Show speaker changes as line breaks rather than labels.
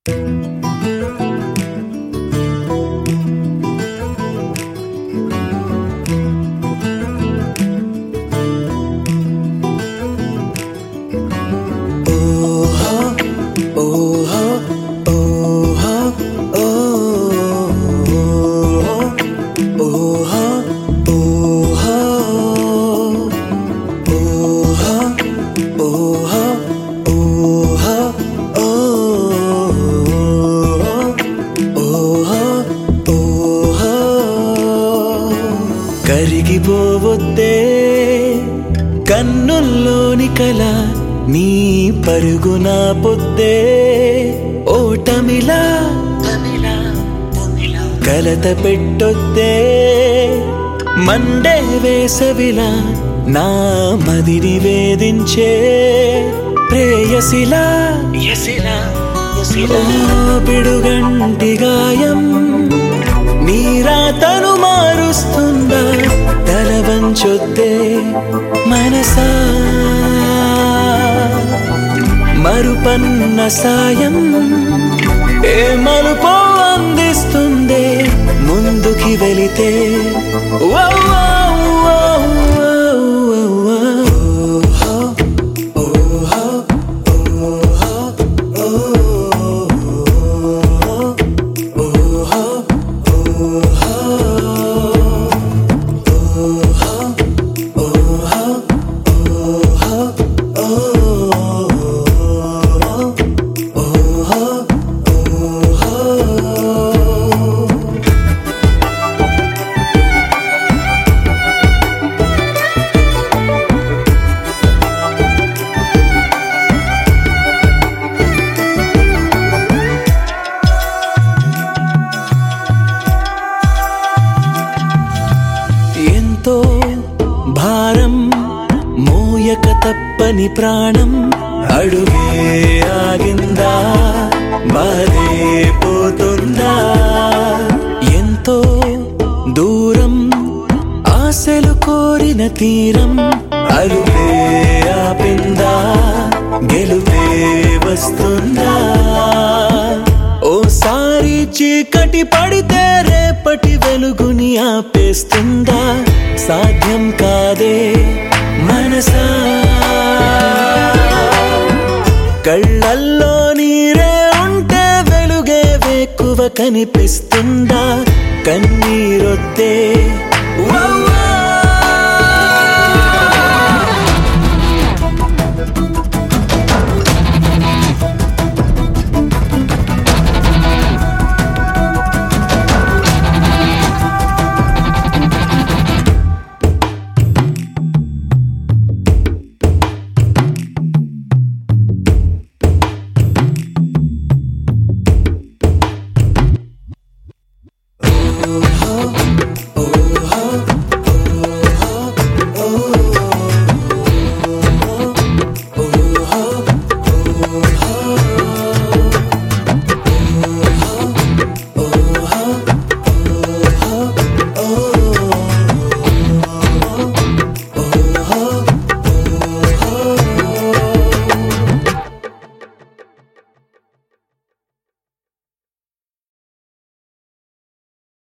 కరిగిపోవద్దే కన్నుల్లోని కల నీ పరుగున పొద్దే ఓటమిలా కలత పెట్టొద్దే మండే వేసవిలా నా మదిని వేధించే ప్రేయసిలా ఓ పిడుగంటి గాయం నీరాతను మారుస్తుందా తల వంచొద్దే మనసా మరుపన్న సాయం ఏ మలుపో అందిస్తుందే ముందుకి వెళితే ఓ, ఓ, ఓ, ఓ, ఓ, ఓ. ఎంతో భారం మోయక తప్పని ప్రాణం అడుగే ఆగిందా బాధే పోతుందా ఎంతో దూరం ఆశలు కోరిన తీరం అరుపే ఆపిందా గెలుపే వస్తుందా ఓసారి చీకటి పడితే రేపటి వెలుగుని ఆపేస్తుందా సాధ్యం కాదే మనసా కళ్ళల్లో నీరే ఉంటే వెలుగే వేకువ కనిపిస్తుందా కన్నీరొద్దే ఓ, ఓ,